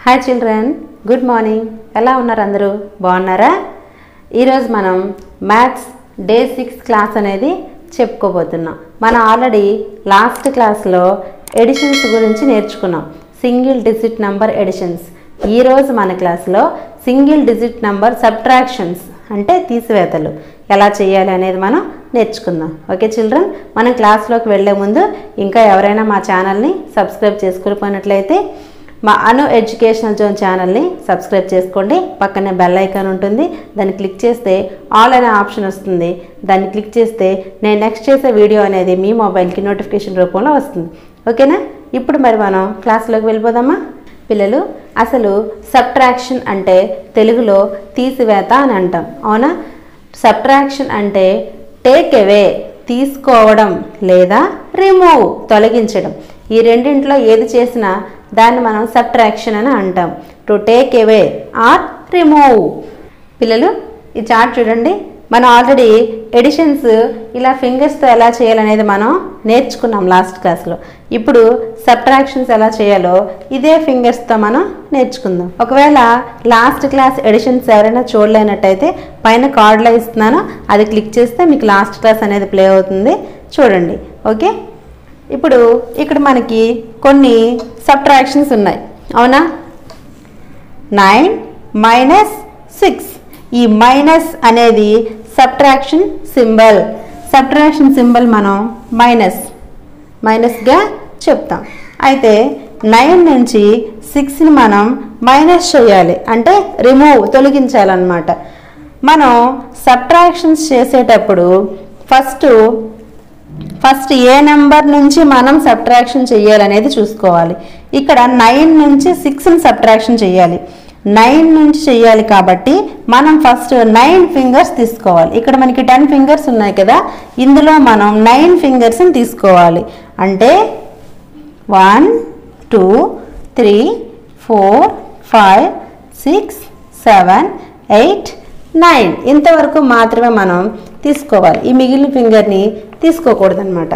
hi children good morning ఎలా ఉన్నారు అందరూ బాగున్నారా ఈరోజు మనం మ్యాథ్స్ డే సిక్స్ క్లాస్ అనేది చెప్పుకోబోతున్నాం మనం ఆల్రెడీ లాస్ట్ క్లాస్లో ఎడిషన్స్ గురించి నేర్చుకున్నాం సింగిల్ డిజిట్ నంబర్ ఎడిషన్స్ ఈరోజు మన క్లాస్లో సింగిల్ డిజిట్ నంబర్ సబ్ట్రాక్షన్స్ అంటే తీసివేతలు ఎలా చేయాలి అనేది మనం నేర్చుకుందాం ఓకే చిల్డ్రన్ మనం క్లాస్లోకి వెళ్ళే ముందు ఇంకా ఎవరైనా మా ఛానల్ని సబ్స్క్రైబ్ చేసుకునిపోయినట్లయితే మా అను ఎడ్యుకేషనల్ జోన్ ఛానల్ని సబ్స్క్రైబ్ చేసుకోండి పక్కనే బెల్ ఐకాన్ ఉంటుంది దాన్ని క్లిక్ చేస్తే ఆల్ అనే ఆప్షన్ వస్తుంది దాన్ని క్లిక్ చేస్తే నేను నెక్స్ట్ చేసే వీడియో అనేది మీ మొబైల్కి నోటిఫికేషన్ రూపంలో వస్తుంది ఓకేనా ఇప్పుడు మరి మనం క్లాస్లోకి వెళ్ళిపోదామా పిల్లలు అసలు సబ్ట్రాక్షన్ అంటే తెలుగులో తీసివేత అని అంటాం అవునా సబ్ట్రాక్షన్ అంటే టేక్ అవే తీసుకోవడం లేదా రిమూవ్ తొలగించడం ఈ రెండింటిలో ఏది చేసినా దాన్ని మనం సబ్ట్రాక్షన్ అని అంటాం to take away or remove పిల్లలు ఈ చార్ట్ చూడండి మనం ఆల్రెడీ ఎడిషన్స్ ఇలా ఫింగర్స్తో ఎలా చేయాలనేది మనం నేర్చుకున్నాం లాస్ట్ క్లాస్లో ఇప్పుడు సబ్ట్రాక్షన్స్ ఎలా చేయాలో ఇదే ఫింగర్స్తో మనం నేర్చుకుందాం ఒకవేళ లాస్ట్ క్లాస్ ఎడిషన్స్ ఎవరైనా చూడలేనట్టయితే పైన కార్డులో ఇస్తున్నాను అది క్లిక్ చేస్తే మీకు లాస్ట్ క్లాస్ అనేది ప్లే అవుతుంది చూడండి ఓకే ఇప్పుడు ఇక్కడ మనకి కొన్ని సబ్ట్రాక్షన్స్ ఉన్నాయి అవునా నైన్ మైనస్ సిక్స్ ఈ మైనస్ అనేది సబ్ట్రాక్షన్ సింబల్ సబ్ట్రాక్షన్ సింబల్ మనం మైనస్ మైనస్గా చెప్తాం అయితే నైన్ నుంచి సిక్స్ని మనం మైనస్ చేయాలి అంటే రిమూవ్ తొలగించాలన్నమాట మనం సబ్ట్రాక్షన్స్ చేసేటప్పుడు ఫస్ట్ ఫస్ట్ ఏ నెంబర్ నుంచి మనం సబ్ట్రాక్షన్ చేయాలనేది చూసుకోవాలి ఇక్కడ నైన్ నుంచి సిక్స్ని సబ్ట్రాక్షన్ చేయాలి నైన్ నుంచి చేయాలి కాబట్టి మనం ఫస్ట్ నైన్ ఫింగర్స్ తీసుకోవాలి ఇక్కడ మనకి టెన్ ఫింగర్స్ ఉన్నాయి కదా ఇందులో మనం నైన్ ఫింగర్స్ని తీసుకోవాలి అంటే one two three four five six seven eight nine ఇంతవరకు మాత్రమే మనం తీసుకోవాలి ఈ మిగిలిన ఫింగర్ని తీసుకోకూడదు అనమాట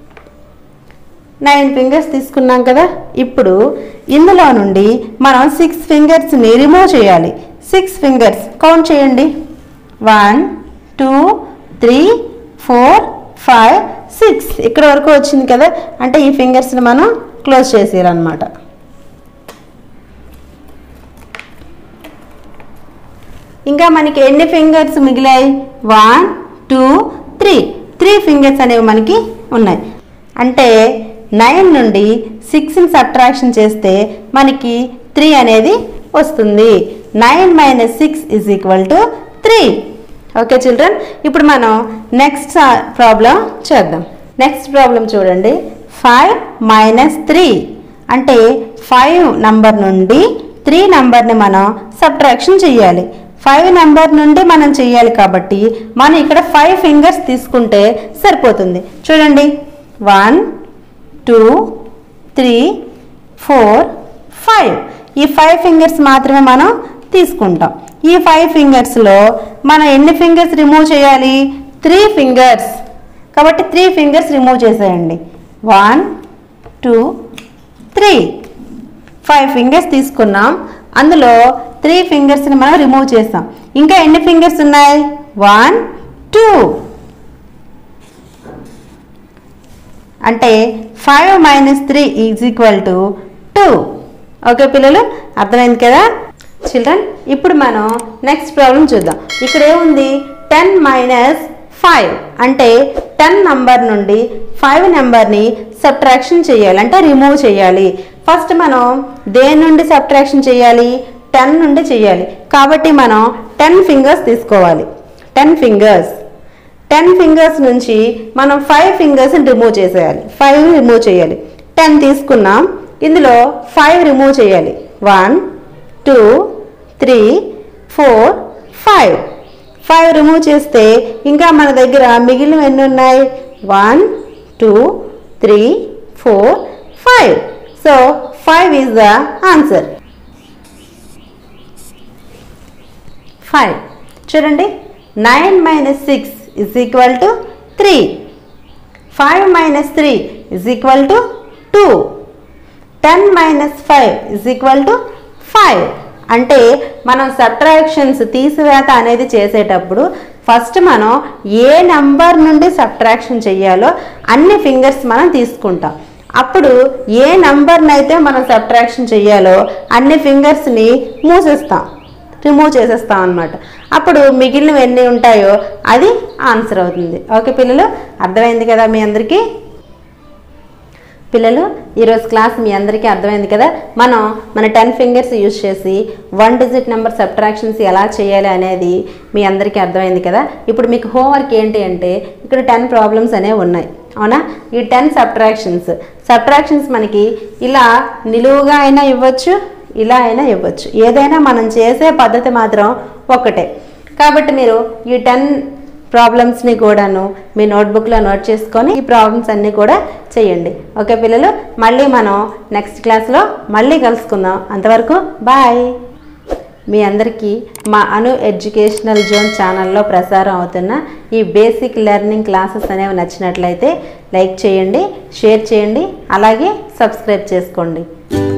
నైన్ ఫింగర్స్ తీసుకున్నాం కదా ఇప్పుడు ఇందులో నుండి మనం సిక్స్ ఫింగర్స్ని రిమూవ్ చేయాలి సిక్స్ ఫింగర్స్ కౌంట్ చేయండి one two three four five six ఇక్కడ వరకు వచ్చింది కదా అంటే ఈ ఫింగర్స్ని మనం క్లోజ్ చేసేయాలన్నమాట ఇంకా మనకి ఎన్ని ఫింగర్స్ మిగిలాయి one two three three fingers అనేవి మనకి ఉన్నాయి అంటే నైన్ నుండి సిక్స్ని సబ్ట్రాక్షన్ చేస్తే మనకి త్రీ అనేది వస్తుంది nine minus six is equal to three okay children ఇప్పుడు మనం నెక్స్ట్ ప్రాబ్లం చేద్దాం నెక్స్ట్ ప్రాబ్లం చూడండి ఫైవ్ మైనస్ త్రీ అంటే ఫైవ్ నంబర్ నుండి త్రీ నంబర్ని మనం సబ్ట్రాక్షన్ చేయాలి ఫైవ్ నెంబర్ నుండి మనం చేయాలి కాబట్టి మనం ఇక్కడ ఫైవ్ ఫింగర్స్ తీసుకుంటే సరిపోతుంది చూడండి one two three four five ఈ ఫైవ్ ఫింగర్స్ మాత్రమే మనం తీసుకుంటాం ఈ ఫైవ్ ఫింగర్స్లో మనం ఎన్ని ఫింగర్స్ రిమూవ్ చేయాలి త్రీ ఫింగర్స్ కాబట్టి త్రీ ఫింగర్స్ రిమూవ్ చేసేయండి one two three five fingers తీసుకున్నాం అందులో త్రీ ఫింగర్స్ని మనం రిమూవ్ చేస్తాం ఇంకా ఎన్ని ఫింగర్స్ ఉన్నాయి వన్ టూ అంటే five minus three is equal to two okay పిల్లలు అర్థమైంది కదా చిల్డ్రన్ ఇప్పుడు మనం నెక్స్ట్ ప్రాబ్లం చూద్దాం ఇక్కడ ఏముంది టెన్ మైనస్ ఫైవ్ అంటే టెన్ నంబర్ నుండి ఫైవ్ నెంబర్ని సబ్ట్రాక్షన్ చేయాలి అంటే రిమూవ్ చేయాలి ఫస్ట్ మనం దేని నుండి సబ్ట్రాక్షన్ చేయాలి టెన్ నుండి చేయాలి కాబట్టి మనం టెన్ ఫింగర్స్ తీసుకోవాలి టెన్ ఫింగర్స్ టెన్ ఫింగర్స్ నుంచి మనం ఫైవ్ ఫింగర్స్ని రిమూవ్ చేసేయాలి ఫైవ్ రిమూవ్ చేయాలి టెన్ తీసుకున్నాం ఇందులో ఫైవ్ రిమూవ్ చేయాలి one two three four five five remove చేస్తే ఇంకా మన దగ్గర మిగిలిన ఎన్ని ఉన్నాయి one two three four five so five is the answer five చూడండి nine minus six is equal to three five minus three is equal to two ten minus five is equal to five అంటే మనం subtractions తీసివేత అనేది చేసేటప్పుడు first మనం ఏ number నుండి subtraction చేయాలో అన్ని fingers మనం తీసుకుంటాం అప్పుడు ఏ నెంబర్ని అయితే మనం సబ్ట్రాక్షన్ చేయాలో అన్ని ఫింగర్స్ని మూసేస్తాం రిమూవ్ చేసేస్తాం అనమాట అప్పుడు మిగిలినవి ఎన్ని ఉంటాయో అది ఆన్సర్ అవుతుంది ఓకే పిల్లలు అర్థమైంది కదా మీ అందరికీ పిల్లలు ఈరోజు క్లాస్ మీ అందరికీ అర్థమైంది కదా మనం మన టెన్ ఫింగర్స్ యూజ్ చేసి వన్ డిజిట్ నెంబర్ సబ్ట్రాక్షన్స్ ఎలా చేయాలి అనేది మీ అందరికీ అర్థమైంది కదా ఇప్పుడు మీకు హోంవర్క్ ఏంటి అంటే ఇక్కడ టెన్ ప్రాబ్లమ్స్ అనేవి ఉన్నాయి అవునా ఈ టెన్ సబ్ట్రాక్షన్స్ సబ్ట్రాక్షన్స్ మనకి ఇలా నిలువుగా అయినా ఇవ్వచ్చు ఇలా అయినా ఇవ్వచ్చు ఏదైనా మనం చేసే పద్ధతి మాత్రం ఒక్కటే కాబట్టి మీరు ఈ టెన్ ప్రాబ్లమ్స్ని కూడాను మీ నోట్బుక్లో నోట్ చేసుకొని ఈ ప్రాబ్లమ్స్ అన్నీ కూడా చేయండి ఓకే పిల్లలు మళ్ళీ మనం నెక్స్ట్ క్లాస్లో మళ్ళీ కలుసుకుందాం అంతవరకు బాయ్ మీ అందరికీ మా అను ఎడ్యుకేషనల్ జోన్ ఛానల్లో ప్రసారం అవుతున్న ఈ బేసిక్ లెర్నింగ్ క్లాసెస్ అనేవి నచ్చినట్లయితే లైక్ చేయండి షేర్ చేయండి అలాగే సబ్స్క్రైబ్ చేసుకోండి